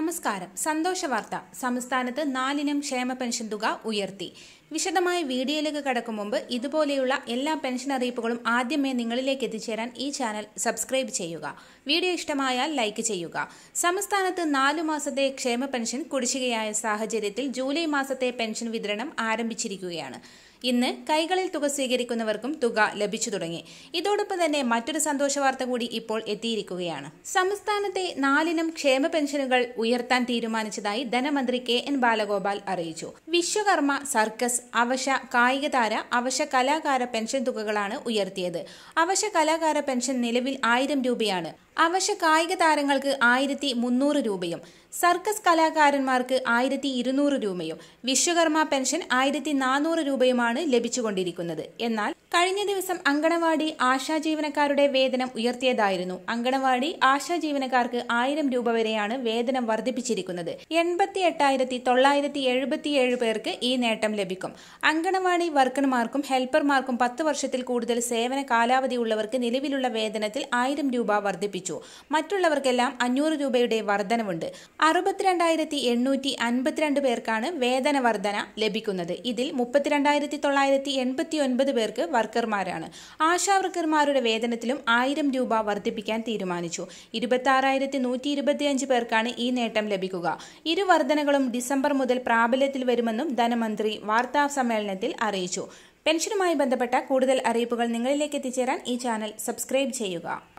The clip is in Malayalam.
നമസ്കാരം സന്തോഷ വാർത്ത സംസ്ഥാനത്ത് നാലിനം ക്ഷേമ പെൻഷൻ തുക ഉയർത്തി വിശദമായ വീഡിയോയിലേക്ക് കടക്കും മുമ്പ് ഇതുപോലെയുള്ള എല്ലാ പെൻഷൻ അറിയിപ്പുകളും ആദ്യമേ നിങ്ങളിലേക്ക് എത്തിച്ചേരാൻ ഈ ചാനൽ സബ്സ്ക്രൈബ് ചെയ്യുക വീഡിയോ ഇഷ്ടമായാൽ ലൈക്ക് ചെയ്യുക സംസ്ഥാനത്ത് നാലു മാസത്തെ ക്ഷേമ പെൻഷൻ കുടിശ്ശികയായ സാഹചര്യത്തിൽ ജൂലൈ മാസത്തെ പെൻഷൻ വിതരണം ആരംഭിച്ചിരിക്കുകയാണ് ഇന്ന് കൈകളിൽ തുക സ്വീകരിക്കുന്നവർക്കും തുക ലഭിച്ചു തുടങ്ങി ഇതോടൊപ്പം തന്നെ മറ്റൊരു സന്തോഷ വാർത്ത കൂടി ഇപ്പോൾ എത്തിയിരിക്കുകയാണ് സംസ്ഥാനത്തെ നാലിനം ക്ഷേമ പെൻഷനുകൾ ഉയർത്താൻ തീരുമാനിച്ചതായി ധനമന്ത്രി കെ എൻ ബാലഗോപാൽ അറിയിച്ചു വിശ്വകർമ്മ സർക്കസ് അവശ കായികതാര അവശ കലാകാര പെൻഷൻ തുകകളാണ് ഉയർത്തിയത് അവശ കലാകാര പെൻഷൻ നിലവിൽ ആയിരം രൂപയാണ് അവശ കായിക താരങ്ങൾക്ക് ആയിരത്തി മുന്നൂറ് രൂപയും സർക്കസ് കലാകാരന്മാർക്ക് ആയിരത്തി ഇരുന്നൂറ് രൂപയും വിശ്വകർമ്മ പെൻഷൻ ആയിരത്തി നാനൂറ് രൂപയുമാണ് ലഭിച്ചുകൊണ്ടിരിക്കുന്നത് എന്നാൽ കഴിഞ്ഞ ദിവസം അങ്കണവാടി ആശാ ജീവനക്കാരുടെ വേതനം ഉയർത്തിയതായിരുന്നു അങ്കണവാടി ആശാ ജീവനക്കാർക്ക് ആയിരം രൂപ വരെയാണ് വേതനം വർദ്ധിപ്പിച്ചിരിക്കുന്നത് എൺപത്തി എട്ടായിരത്തി തൊള്ളായിരത്തി എഴുപത്തിയേഴ് പേർക്ക് ഈ നേട്ടം ലഭിക്കും അങ്കണവാടി വർക്കർമാർക്കും ഹെൽപ്പർമാർക്കും പത്ത് വർഷത്തിൽ കൂടുതൽ സേവന കാലാവധി ഉള്ളവർക്ക് നിലവിലുള്ള വേതനത്തിൽ ആയിരം രൂപ വർദ്ധിപ്പിച്ചു മറ്റുള്ളവർക്കെല്ലാം അഞ്ഞൂറ് രൂപയുടെ വർധനവുണ്ട് അറുപത്തിരണ്ടായിരത്തി എണ്ണൂറ്റി അൻപത്തിരണ്ട് പേർക്കാണ് വേതന വർധന ലഭിക്കുന്നത് ഇതിൽ മുപ്പത്തിരണ്ടായിരത്തി തൊള്ളായിരത്തി എൺപത്തി ഒൻപത് പേർക്ക് വർക്കർമാരാണ് ആശാ വർക്കർമാരുടെ വേതനത്തിലും ആയിരം രൂപ വർദ്ധിപ്പിക്കാൻ തീരുമാനിച്ചു ഇരുപത്തി ആറായിരത്തി നൂറ്റി ഇരുപത്തിയഞ്ച് പേർക്കാണ് ഈ നേട്ടം ലഭിക്കുക ഇരു വർധനകളും ഡിസംബർ മുതൽ പ്രാബല്യത്തിൽ വരുമെന്നും ധനമന്ത്രി വാർത്താ സമ്മേളനത്തിൽ അറിയിച്ചു പെൻഷനുമായി ബന്ധപ്പെട്ട കൂടുതൽ അറിയിപ്പുകൾ നിങ്ങളിലേക്ക് എത്തിച്ചേരാൻ ഈ ചാനൽ സബ്സ്ക്രൈബ് ചെയ്യുക